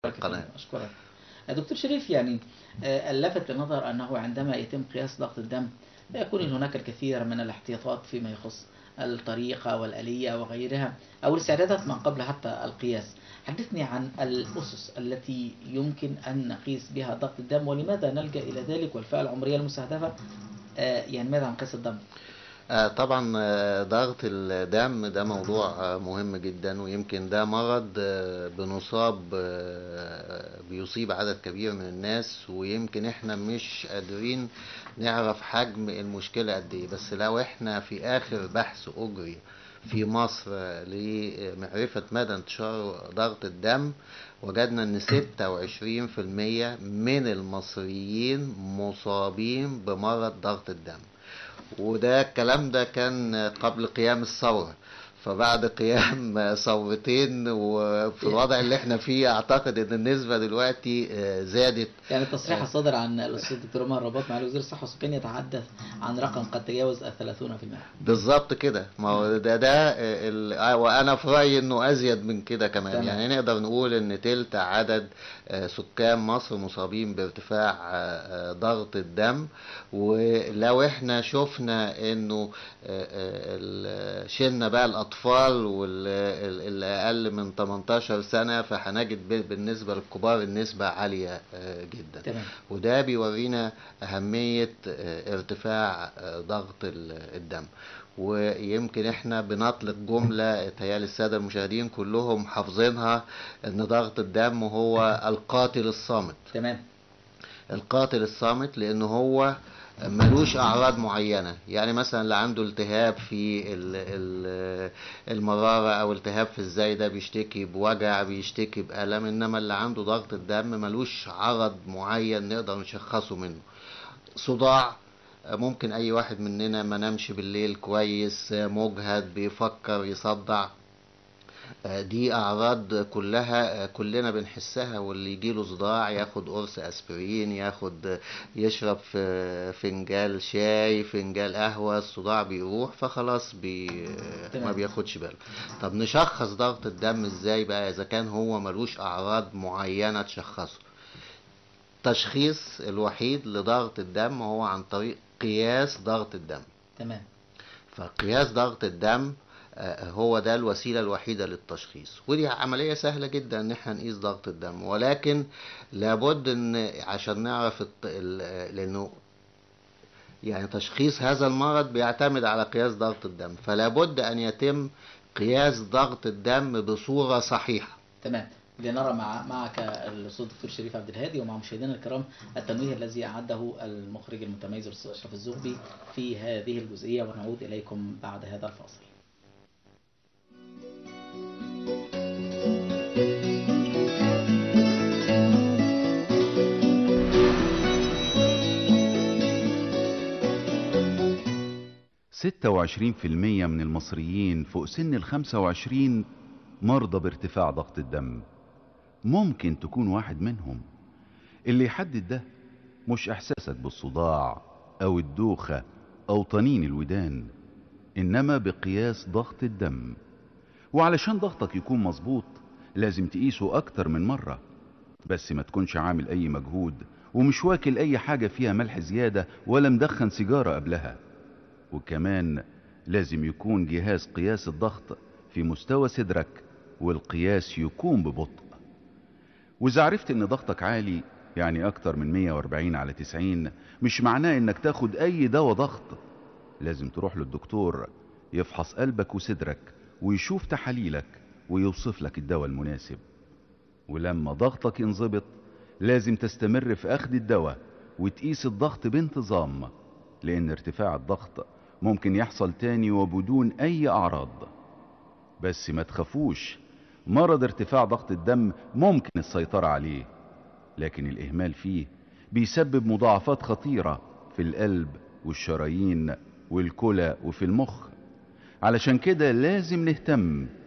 القناة أشكرك دكتور شريف يعني آه، اللفت للنظر أنه عندما يتم قياس ضغط الدم يكون هناك الكثير من الاحتياطات فيما يخص الطريقة والآلية وغيرها أو الاستعدادات من قبل حتى القياس حدثني عن الأسس التي يمكن أن نقيس بها ضغط الدم ولماذا نلجأ إلى ذلك والفئة العمرية المستهدفة آه، يعني ماذا عن قياس الدم؟ آه، طبعا آه، ضغط الدم ده موضوع آه، مهم جدا ويمكن ده مرض آه، بنصاب آه، بيصيب عدد كبير من الناس ويمكن احنا مش قادرين نعرف حجم المشكلة قد ايه بس لو احنا في اخر بحث اجري في مصر آه، لمعرفة مدى انتشار ضغط الدم وجدنا ان 26% من المصريين مصابين بمرض ضغط الدم وده الكلام ده كان قبل قيام الثورة فبعد قيام ثورتين وفي الوضع اللي احنا فيه اعتقد ان النسبة دلوقتي آه، زادت يعني التصريح الصادر عن الأستاذ الدكتور عمر رباط مع وزير الصحة والسكان يتحدث عن رقم قد تجاوز الثلاثون في المئة بالظبط كده ما هو ده ده آه، ال- آه، وانا في رايي انه ازيد من كده كمان تمام. يعني نقدر نقول ان تلت عدد آه، سكان مصر مصابين بارتفاع آه، آه، ضغط الدم ولو احنا شفنا انه آه، آه، ال- شلنا بقى الاطفال واللي اقل من 18 سنه فهنجد ب- بالنسبه للكبار النسبه عاليه آه، جدا تمام وده بيورينا أهمية آه، ارتفاع آه، ضغط ال- الدم ويمكن احنا بنطلق جملة تهيألي السادة المشاهدين كلهم حافظينها ان ضغط الدم هو القاتل الصامت تمام القاتل الصامت لان هو ملوش اعراض معينه يعني مثلا اللي عنده التهاب في ال- ال- المراره او التهاب في الزايده بيشتكي بوجع بيشتكي بالم انما اللي عنده ضغط الدم ملوش عرض معين نقدر نشخصه منه صداع ممكن اي واحد مننا ما نامش بالليل كويس مجهد بيفكر يصدع آه، دي اعراض كلها آه، كلنا بنحسها واللي يجيله صداع ياخد قرص اسبرين ياخد آه، يشرب في فنجال شاي فنجال قهوه الصداع بيروح فخلاص بي آه، ما تمام. بياخدش باله طب نشخص ضغط الدم ازاي بقى اذا كان هو ملوش اعراض معينه تشخصه التشخيص الوحيد لضغط الدم هو عن طريق قياس ضغط الدم تمام فقياس ضغط الدم آه، هو ده الوسيلة الوحيدة للتشخيص ودي عملية سهلة جدا ان احنا نقيس ضغط الدم ولكن لابد ان عشان نعرف الت... ال- لانه يعني تشخيص هذا المرض بيعتمد على قياس ضغط الدم فلابد ان يتم قياس ضغط الدم بصورة صحيحة تمام لنرى مع معك الاستاذ الدكتور شريف عبد الهادي ومع مشاهدينا الكرام التنويه الذي اعده المخرج المتميز الاستاذ اشرف الزغبي في هذه الجزئيه ونعود اليكم بعد هذا الفاصل. ستة وعشرين في المية من المصريين فوق سن الخمسة وعشرين مرضى بارتفاع ضغط الدم ممكن تكون واحد منهم اللي يحدد ده مش احساسك بالصداع او الدوخة او طنين الودان انما بقياس ضغط الدم وعلشان ضغطك يكون مظبوط لازم تقيسه اكتر من مرة بس ما تكونش عامل اي مجهود ومش واكل اي حاجة فيها ملح زيادة ولا مدخن سيجارة قبلها وكمان لازم يكون جهاز قياس الضغط في مستوى صدرك والقياس يكون ببطء وإذا عرفت إن ضغطك عالي يعني أكتر من 140 على 90 مش معناه إنك تاخد أي دواء ضغط لازم تروح للدكتور يفحص قلبك وصدرك ويشوف تحاليلك ويوصف لك الدواء المناسب ولما ضغطك ينظبط لازم تستمر في أخذ الدواء وتقيس الضغط بانتظام لأن ارتفاع الضغط ممكن يحصل تاني وبدون أي أعراض بس ما تخافوش مرض ارتفاع ضغط الدم ممكن السيطرة عليه لكن الإهمال فيه بيسبب مضاعفات خطيرة في القلب والشرايين والكلى وفي المخ علشان كده لازم نهتم